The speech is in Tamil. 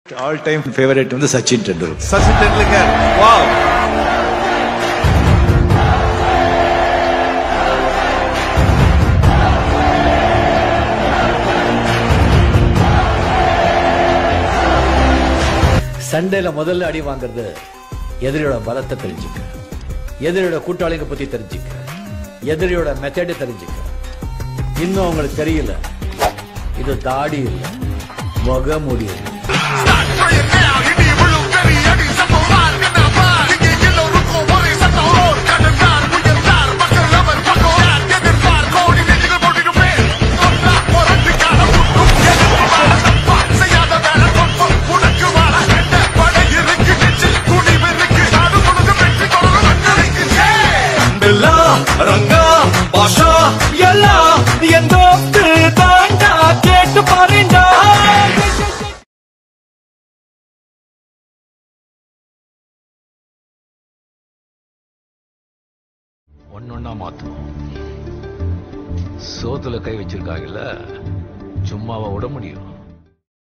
ஆல் டைம் ஃபேவரட் வந்து சச்சின் டெண்டுல்கர் சச்சின் டெண்டுல்கர் வாவ் சண்டையில முதல்ல அடி வாங்குறது எதிரியோட பலத்தை தெரிஞ்சுக்க எதிரியோட கூட்டாளிங்க பத்தி தெரிஞ்சுக்க எதிரியோட மெத்தடு தெரிஞ்சுக்க இன்னும் உங்களுக்கு தெரியல இது தாடி இல்ல முகமுடி இல்ல. ರಂಗ ಭಾಷಾ ಎಲ್ಲ ಎಂದೋಸ್ತು ತಾಂಡ ಕೇಟ್ಟು ಪಾರಿಂಡ ஒன்னொன்னா மாத்தணும் சோத்துல கை வச்சிருக்காங்கல்ல சும்மாவா விட முடியும்